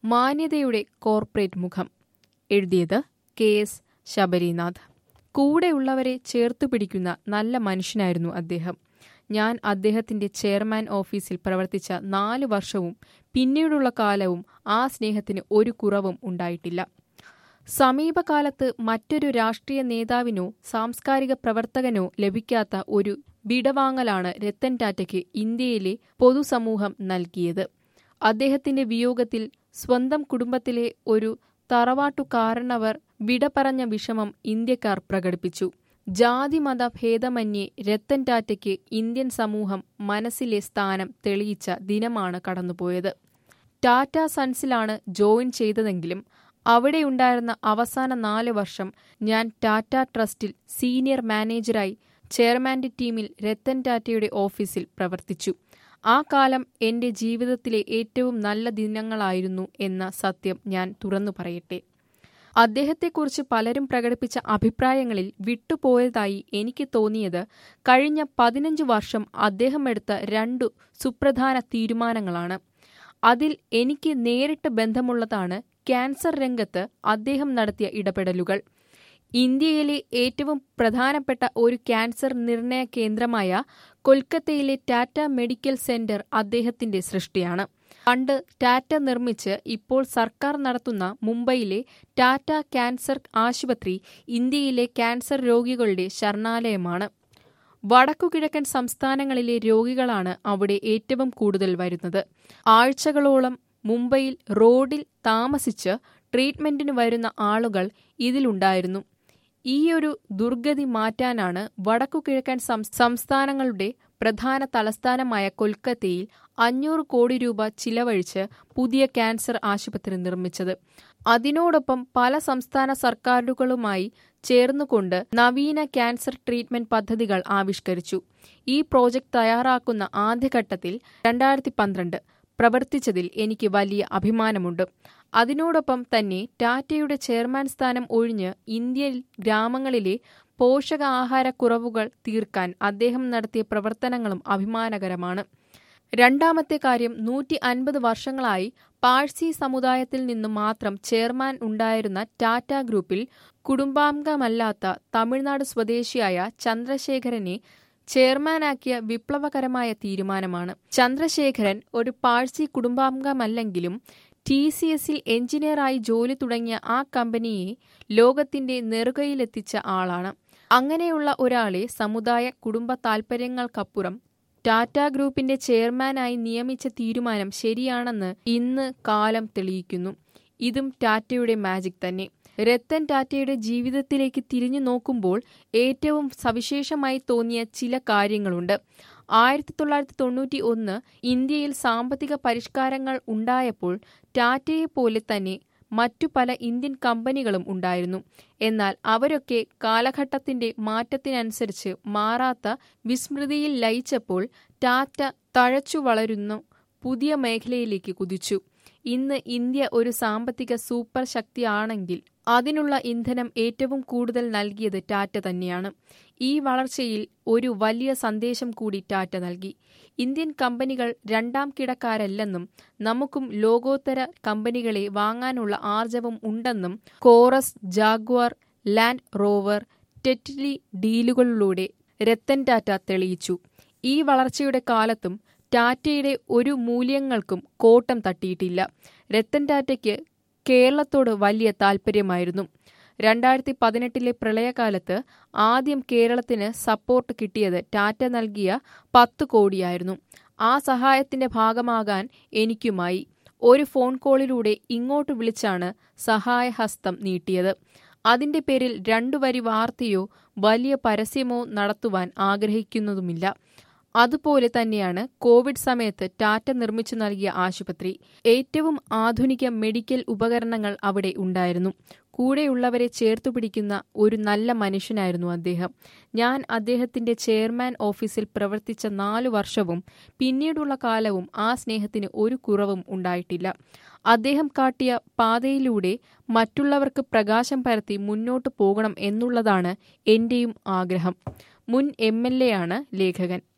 മാന്യതയുടെ corporate മുഖം എഴുതിയത് K S Sabarinath കൂടെയുള്ളവരെ ചേർത്തു പിടിക്കുന്ന നല്ല മനുഷ്യനായിരുന്നു അദ്ദേഹം ഞാൻ അദ്ദേഹത്തിന്റെ ചെയർമാൻ ഓഫീസിൽ പ്രവർത്തിച്ച നാല് വർഷവും പിന്നീടുള്ള കാലവും ആ സ്നേഹത്തിന് ഒരു കുറവും ഉണ്ടായിട്ടില്ല സമീപകാലത്ത് മറ്റൊരു രാഷ്ട്രീയ നേതാവിനോ സാംസ്കാരിക പ്രവർത്തകനോ ലഭിക്കാത്ത ഒരു വിടവാങ്ങലാണ് രത്തൻ ടാറ്റയ്ക്ക് ഇന്ത്യയിലെ പൊതുസമൂഹം നൽകിയത് അദ്ദേഹത്തിന്റെ വിയോഗത്തിൽ സ്വന്തം കുടുംബത്തിലെ ഒരു തറവാട്ടുകാരനവർ വിട പറഞ്ഞ വിഷമം ഇന്ത്യക്കാർ പ്രകടിപ്പിച്ചു ജാതിമത ഭേദമന്യേ രത്തൻ ടാറ്റയ്ക്ക് ഇന്ത്യൻ സമൂഹം മനസ്സിലെ സ്ഥാനം തെളിയിച്ച ദിനമാണ് കടന്നുപോയത് ടാറ്റ സൺസിലാണ് ജോയിൻ ചെയ്തതെങ്കിലും അവിടെയുണ്ടായിരുന്ന അവസാന നാല് വർഷം ഞാൻ ടാറ്റ ട്രസ്റ്റിൽ സീനിയർ മാനേജരായി ചെയർമാന്റെ ടീമിൽ രത്തൻ ടാറ്റയുടെ ഓഫീസിൽ പ്രവർത്തിച്ചു ആ കാലം എന്റെ ജീവിതത്തിലെ ഏറ്റവും നല്ല ദിനങ്ങളായിരുന്നു എന്ന സത്യം ഞാൻ തുറന്നു പറയട്ടെ അദ്ദേഹത്തെക്കുറിച്ച് പലരും പ്രകടിപ്പിച്ച അഭിപ്രായങ്ങളിൽ വിട്ടുപോയതായി എനിക്ക് തോന്നിയത് കഴിഞ്ഞ പതിനഞ്ച് വർഷം അദ്ദേഹം എടുത്ത രണ്ടു സുപ്രധാന തീരുമാനങ്ങളാണ് അതിൽ എനിക്ക് നേരിട്ട് ബന്ധമുള്ളതാണ് ക്യാൻസർ രംഗത്ത് അദ്ദേഹം നടത്തിയ ഇടപെടലുകൾ ഇന്ത്യയിലെ ഏറ്റവും പ്രധാനപ്പെട്ട ഒരു ക്യാൻസർ നിർണയ കേന്ദ്രമായ കൊൽക്കത്തയിലെ ടാറ്റ മെഡിക്കൽ സെന്റർ അദ്ദേഹത്തിന്റെ സൃഷ്ടിയാണ് പണ്ട് ടാറ്റ നിർമ്മിച്ച് ഇപ്പോൾ സർക്കാർ നടത്തുന്ന മുംബൈയിലെ ടാറ്റ ക്യാൻസർ ആശുപത്രി ഇന്ത്യയിലെ ക്യാൻസർ രോഗികളുടെ ശരണാലയമാണ് വടക്കുകിഴക്കൻ സംസ്ഥാനങ്ങളിലെ രോഗികളാണ് അവിടെ ഏറ്റവും കൂടുതൽ വരുന്നത് ആഴ്ചകളോളം മുംബൈയിൽ റോഡിൽ താമസിച്ച് ട്രീറ്റ്മെന്റിന് വരുന്ന ആളുകൾ ഇതിലുണ്ടായിരുന്നു ഈയൊരു ദുർഗതി മാറ്റാനാണ് വടക്കുകിഴക്കൻ സംസ്ഥാനങ്ങളുടെ പ്രധാന തലസ്ഥാനമായ കൊൽക്കത്തയിൽ അഞ്ഞൂറ് കോടി രൂപ ചിലവഴിച്ച് പുതിയ ക്യാൻസർ ആശുപത്രി നിർമ്മിച്ചത് അതിനോടൊപ്പം പല സംസ്ഥാന സർക്കാരുകളുമായി ചേർന്നുകൊണ്ട് നവീന ക്യാൻസർ ട്രീറ്റ്മെന്റ് പദ്ധതികൾ ആവിഷ്കരിച്ചു ഈ പ്രോജക്റ്റ് തയ്യാറാക്കുന്ന ആദ്യഘട്ടത്തിൽ രണ്ടായിരത്തി പന്ത്രണ്ട് പ്രവർത്തിച്ചതിൽ എനിക്ക് വലിയ അഭിമാനമുണ്ട് അതിനോടൊപ്പം തന്നെ ടാറ്റയുടെ ചെയർമാൻ സ്ഥാനം ഒഴിഞ്ഞ് ഇന്ത്യൻ ഗ്രാമങ്ങളിലെ പോഷകാഹാരക്കുറവുകൾ തീർക്കാൻ അദ്ദേഹം നടത്തിയ പ്രവർത്തനങ്ങളും അഭിമാനകരമാണ് രണ്ടാമത്തെ കാര്യം നൂറ്റി അൻപത് വർഷങ്ങളായി പാഴ്സി സമുദായത്തിൽ നിന്നു മാത്രം ചെയർമാൻ ഉണ്ടായിരുന്ന ടാറ്റ ഗ്രൂപ്പിൽ കുടുംബാംഗമല്ലാത്ത തമിഴ്നാട് സ്വദേശിയായ ചന്ദ്രശേഖരനെ ചെയർമാനാക്കിയ വിപ്ലവകരമായ തീരുമാനമാണ് ചന്ദ്രശേഖരൻ ഒരു പാഴ്സി കുടുംബാംഗമല്ലെങ്കിലും ടി സി എസിൽ എഞ്ചിനീയറായി ജോലി തുടങ്ങിയ ആ കമ്പനിയെ ലോകത്തിന്റെ നെറുകയിലെത്തിച്ച ആളാണ് അങ്ങനെയുള്ള ഒരാളെ സമുദായ കുടുംബ താൽപര്യങ്ങൾക്കപ്പുറം ടാറ്റ ഗ്രൂപ്പിന്റെ ചെയർമാനായി നിയമിച്ച തീരുമാനം ശരിയാണെന്ന് ഇന്ന് കാലം തെളിയിക്കുന്നു ഇതും ടാറ്റയുടെ മാജിക് തന്നെ രത്തൻ ടാറ്റയുടെ ജീവിതത്തിലേക്ക് തിരിഞ്ഞു നോക്കുമ്പോൾ ഏറ്റവും സവിശേഷമായി തോന്നിയ ചില കാര്യങ്ങളുണ്ട് ആയിരത്തി തൊള്ളായിരത്തി തൊണ്ണൂറ്റി ഒന്ന് ഇന്ത്യയിൽ സാമ്പത്തിക പരിഷ്കാരങ്ങൾ ഉണ്ടായപ്പോൾ ടാറ്റയെ പോലെ തന്നെ മറ്റു പല ഇന്ത്യൻ കമ്പനികളും ഉണ്ടായിരുന്നു എന്നാൽ അവരൊക്കെ കാലഘട്ടത്തിന്റെ മാറ്റത്തിനനുസരിച്ച് മാറാത്ത വിസ്മൃതിയിൽ ലയിച്ചപ്പോൾ ടാറ്റ തഴച്ചു വളരുന്ന പുതിയ മേഖലയിലേക്ക് കുതിച്ചു ഇന്ന് ഇന്ത്യ ഒരു സാമ്പത്തിക സൂപ്പർ ശക്തിയാണെങ്കിൽ അതിനുള്ള ഇന്ധനം ഏറ്റവും കൂടുതൽ നൽകിയത് ടാറ്റ തന്നെയാണ് ഈ വളർച്ചയിൽ ഒരു വലിയ സന്ദേശം കൂടി ടാറ്റ നൽകി ഇന്ത്യൻ കമ്പനികൾ രണ്ടാം കിടക്കാരല്ലെന്നും നമുക്കും ലോകോത്തര കമ്പനികളെ വാങ്ങാനുള്ള ആർജവം ഉണ്ടെന്നും Corus Jaguar Land Rover Tetley ഡീലുകളിലൂടെ രത്തൻ ടാറ്റ തെളിയിച്ചു ഈ വളർച്ചയുടെ കാലത്തും ടാറ്റയുടെ ഒരു മൂല്യങ്ങൾക്കും കോട്ടം തട്ടിയിട്ടില്ല രത്തൻ ടാറ്റയ്ക്ക് കേരളത്തോട് വലിയ താൽപ്പര്യമായിരുന്നു രണ്ടായിരത്തി പതിനെട്ടിലെ പ്രളയകാലത്ത് ആദ്യം കേരളത്തിന് സപ്പോർട്ട് കിട്ടിയത് ടാറ്റ നൽകിയ പത്ത് കോടിയായിരുന്നു ആ സഹായത്തിന്റെ ഭാഗമാകാൻ എനിക്കുമായി ഒരു ഫോൺ കോളിലൂടെ ഇങ്ങോട്ട് വിളിച്ചാണ് സഹായഹസ്തം നീട്ടിയത് അതിന്റെ പേരിൽ രണ്ടു വരി വാർത്തയോ വലിയ പരസ്യമോ നടത്തുവാൻ ആഗ്രഹിക്കുന്നതുമില്ല അതുപോലെ തന്നെയാണ് കോവിഡ് സമയത്ത് ടാറ്റ നിർമ്മിച്ചു നൽകിയ ആശുപത്രി ഏറ്റവും ആധുനിക മെഡിക്കൽ ഉപകരണങ്ങൾ അവിടെ ഉണ്ടായിരുന്നു കൂടെയുള്ളവരെ ചേർത്തു പിടിക്കുന്ന ഒരു നല്ല മനുഷ്യനായിരുന്നു അദ്ദേഹം ഞാൻ അദ്ദേഹത്തിന്റെ ചെയർമാൻ ഓഫീസിൽ പ്രവർത്തിച്ച നാലു വർഷവും പിന്നീടുള്ള കാലവും ആ സ്നേഹത്തിന് ഒരു കുറവും ഉണ്ടായിട്ടില്ല അദ്ദേഹം കാട്ടിയ പാതയിലൂടെ മറ്റുള്ളവർക്ക് പ്രകാശം പരത്തി മുന്നോട്ടു പോകണം എന്നുള്ളതാണ് എന്റെയും ആഗ്രഹം മുൻ എം എൽ എ ആണ് ലേഖകൻ